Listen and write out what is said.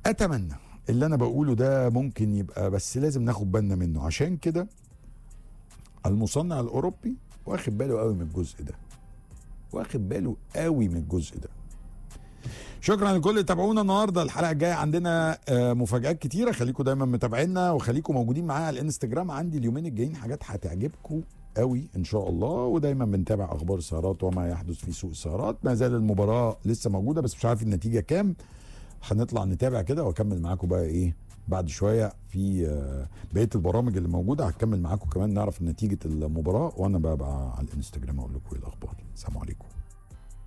اتمنى اللي انا بقوله ده ممكن يبقى بس لازم ناخد بالنا منه عشان كده المصنع الاوروبي واخد باله قوي من الجزء ده واخد باله قوي من الجزء ده شكرا لكل اللي تابعونا النهارده الحلقه الجايه عندنا آه، مفاجات كتيره خليكم دايما متابعينا وخليكم موجودين معايا على الانستجرام عندي اليومين الجايين حاجات هتعجبكم قوي ان شاء الله ودايما بنتابع اخبار السيارات وما يحدث في سوق السيارات ما زال المباراه لسه موجوده بس مش عارف النتيجه كام هنطلع نتابع كده واكمل معاكم بقى ايه بعد شويه في آه، بقيه البرامج اللي موجوده هكمل معاكم كمان نعرف نتيجه المباراه وانا بقى, بقى على الانستجرام اقول لكم ايه الاخبار السلام عليكم